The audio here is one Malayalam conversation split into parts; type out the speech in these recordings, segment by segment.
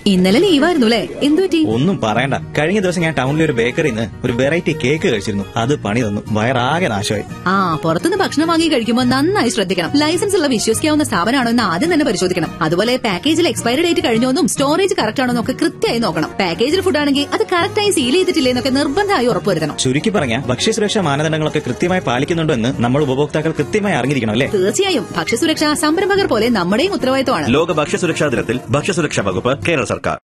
ഇന്നലെ ലീവായിരുന്നു അല്ലേ എന്തു പറ്റി ഒന്നും പറയണ്ട കഴിഞ്ഞ ദിവസം ഞാൻ ടൗണിലെ ഒരു ബേക്കറിയിൽ നിന്ന് ഒരു വെറൈറ്റി കേക്ക് കഴിച്ചിരുന്നു അത് പണി തന്നു വയറാകെ നാശമായി ആ പുറത്തുനിന്ന് ഭക്ഷണം വാങ്ങി കഴിക്കുമ്പോൾ നന്നായി ശ്രദ്ധിക്കണം ലൈസൻസ് ഉള്ള വിശ്വസിക്കാവുന്ന സ്ഥാപനമാണോ എന്ന് ആദ്യം തന്നെ പരിശോധിക്കണം അതുപോലെ പാക്കേജിൽ എക്സ്പയറി ഡേറ്റ് കഴിഞ്ഞോന്നും സ്റ്റോറേജ് കറക്റ്റ് ആണോ എന്നൊക്കെ കൃത്യമായി നോക്കണം പാക്കേജിൽ ഫുഡ് ആണെങ്കിൽ അത് കറക്റ്റായി സീൽ ചെയ്തിട്ടില്ലേ എന്നൊക്കെ നിർബന്ധമായി ഉറപ്പുവരുത്തണം ചുരുക്കി പറഞ്ഞ ഭക്ഷ്യസുരക്ഷാ മാനദണ്ഡങ്ങളൊക്കെ കൃത്യമായി പാലിക്കുന്നുണ്ടോ എന്ന് നമ്മൾ ഉപഭോക്താക്കൾ കൃത്യമായി അറിഞ്ഞിരിക്കണം അല്ലേ തീർച്ചയായും ഭക്ഷ്യസുരക്ഷ സംരംഭകർ പോലെ നമ്മുടെയും ഉത്തരവാദിത്തമാണ് ലോക ഭക്ഷ്യസുരക്ഷാ ദിനത്തിൽ ഭക്ഷ്യസുരക്ഷാ വകുപ്പ് കേരള സർക്കാർ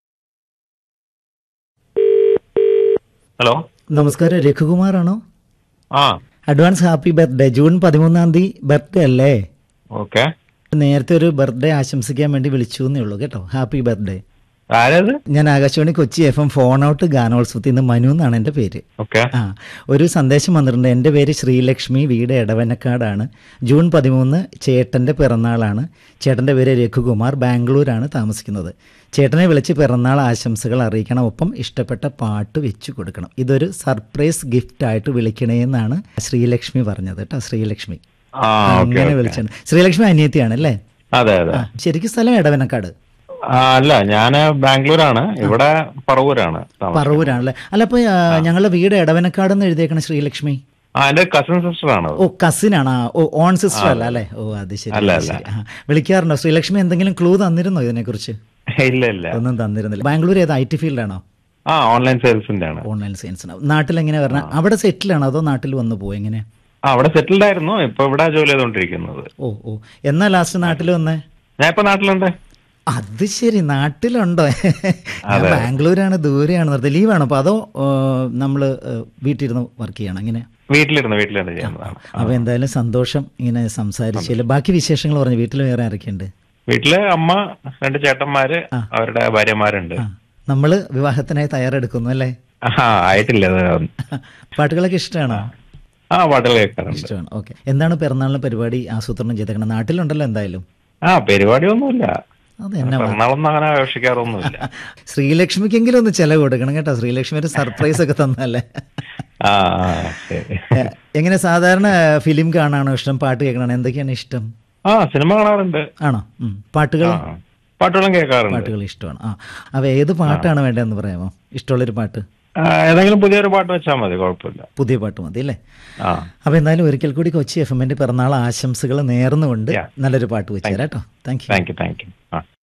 ഹലോ നമസ്കാരം രഘുകുമാറാണോ ആ അഡ്വാൻസ് ഹാപ്പി ബർത്ത്ഡേ ജൂൺ പതിമൂന്നാം തീയതി ബർത്ത്ഡേ അല്ലേ ഓക്കെ നേരത്തെ ഒരു ബർത്ത്ഡേ ആശംസിക്കാൻ വേണ്ടി വിളിച്ചു എന്നേ ഉള്ളൂ കേട്ടോ ഹാപ്പി ബർത്ത്ഡേ ആരത് ഞാൻ Akashvani Kochi F M phone out ഗാനോത്സവത്തിൽ നിന്ന് മനു എന്നാണ് എൻ്റെ പേര് ഓക്കെ ആ ഒരു സന്ദേശം വന്നിട്ടുണ്ട് എൻ്റെ പേര് ശ്രീലക്ഷ്മി വീട് എടവനക്കാടാണ് ജൂൺ പതിമൂന്ന് ചേട്ടൻ്റെ പിറന്നാളാണ് ചേട്ടൻ്റെ പേര് രഘുകുമാർ ബാംഗ്ലൂരാണ് താമസിക്കുന്നത് ചേട്ടനെ വിളിച്ച് പിറന്നാൾ ആശംസകൾ അറിയിക്കണം ഒപ്പം ഇഷ്ടപ്പെട്ട പാട്ട് വെച്ചു കൊടുക്കണം ഇതൊരു സർപ്രൈസ് ഗിഫ്റ്റ് ആയിട്ട് വിളിക്കണേ എന്നാണ് ശ്രീലക്ഷ്മി പറഞ്ഞത് കേട്ടോ ശ്രീലക്ഷ്മി ആ ഓക്കെ അങ്ങനെ വിളിച്ചാണ് ശ്രീലക്ഷ്മി അനിയത്തിയാണ് അല്ലേ അതെ അതെ ആ ശരിക്കും സ്ഥലം എടവനക്കാട് ആ, അല്ല ഞാന് ബാംഗ്ലൂരാണ് ഇവിടെ പറവൂരാണ് താമസം. പറവൂരാണല്ലേ അല്ല അപ്പൊ ആ, ഞങ്ങളുടെ വീട് എടവനക്കാട് എന്ന് എഴുതിയേക്കണം ശ്രീലക്ഷ്മി ആ എന്റെ കസിൻ സിസ്റ്റർ ആണ് ഓ കസിൻ ആണ് ഓ ഓൺ സിസ്റ്റർ അല്ല അല്ലേ ഓ അത് ശരി അല്ല, അത് ശരി. ആ, വിളിക്കാറുണ്ടോ ശ്രീലക്ഷ്മി എന്തെങ്കിലും ക്ലൂ തന്നിരുന്നോ ഇതിനെക്കുറിച്ച് ഇല്ല ഇല്ല ഒന്നും തന്നിരുന്നില്ല ബാംഗ്ലൂർ ഏത് ഐ ടി ഫീൽഡാണോ ആ ഓൺലൈൻ സെയിൽസിന്റെ ആണ് ഓൺലൈൻ സയൻസ് നാട്ടിൽ എങ്ങനെ പറഞ്ഞാൽ അവിടെ സെറ്റിൽ ആണോ അതോ നാട്ടിൽ വന്നു പോയി എങ്ങനെ ആ അവിടെ സെറ്റിൽഡ് ആയിരുന്നു ഇപ്പൊ ഇവിടെ ജോലി ചെയ്തോണ്ടിരിക്കുന്നത് ഓ ഓ എന്നാ ലാസ്റ്റ് നാട്ടിൽ വന്നേ ഞാൻ ഇപ്പൊ നാട്ടിലുണ്ട് അത് ശരി നാട്ടിലുണ്ടോ ഞാൻ ബാംഗ്ലൂരാണ് ദൂരെയാണ് നിർത്തി ലീവാണോ അപ്പൊ അതോ നമ്മൾ വീട്ടിലിരുന്ന് വർക്ക് ചെയ്യണം അങ്ങനെ വീട്ടിലിരുന്ന് വീട്ടിലിരുന്ന് ചെയ്യുന്നതാണ് അപ്പൊ എന്തായാലും സന്തോഷം ഇങ്ങനെ സംസാരിച്ചില്ല ബാക്കി വിശേഷങ്ങൾ പറഞ്ഞു വീട്ടിൽ വേറെ ആരൊക്കെയുണ്ട് വീട്ടില് അമ്മ രണ്ട് ചേട്ടന്മാര് അവരുടെ ഭാര്യമാരുണ്ട് ആ നമ്മള് വിവാഹത്തിനായി തയ്യാറെടുക്കുന്നു അല്ലേ ആ ആയിട്ടില്ല അത്. പാട്ടുകളൊക്കെ ഇഷ്ടമാണോ ആ പാട്ടുകൾ കേൾക്കാറുണ്ട് ഇഷ്ടമാണ് ഓക്കെ എന്താണ് പിറന്നാളിന് പരിപാടി ആസൂത്രണം ചെയ്തേക്കണം നാട്ടിലുണ്ടല്ലോ എന്തായാലും ആ പരിപാടിയൊന്നുമില്ല അത് എന്നാ പിറന്നാളൊന്നും അങ്ങനെ ആഘോഷിക്കാറൊന്നുമില്ല ശ്രീലക്ഷ്മിക്കെങ്കിലും ഒന്ന് ചെലവ് കൊടുക്കണം കേട്ടോ ശ്രീലക്ഷ്മി ഒരു സർപ്രൈസ് ഒക്കെ തന്നല്ലേ ആ ആ, ശരി ഏ, എങ്ങനെ സാധാരണ ഫിലിം കാണാണോ ഇഷ്ടം പാട്ട് കേൾക്കണോ എന്തൊക്കെയാണ് ഇഷ്ടം ആ സിനിമ കാണാറുണ്ട് ആണോ ഉം. പാട്ടുകൾ ആ പാട്ടുകളും കേൾക്കാറുണ്ട് പാട്ടുകൾ ഇഷ്ടമാണ് ആ അപ്പൊ ഏത് പാട്ടാണ് വേണ്ടതെന്ന് പറയാമോ ഇഷ്ടമുള്ളൊരു പാട്ട് ആ, ഏതെങ്കിലും പുതിയൊരു പാട്ട് വെച്ചാൽ മതി കുഴപ്പമില്ല പുതിയ പാട്ട് മതി അല്ലേ ആ അപ്പൊ എന്തായാലും ഒരിക്കൽ കൂടി കൊച്ചി എഫ് എമ്മിന്റെ പിറന്നാൾ ആശംസകൾ നേർന്നുകൊണ്ട് Yeah. നല്ലൊരു പാട്ട് വെച്ചു തരാം കേട്ടോ thank you thank you thank you ആ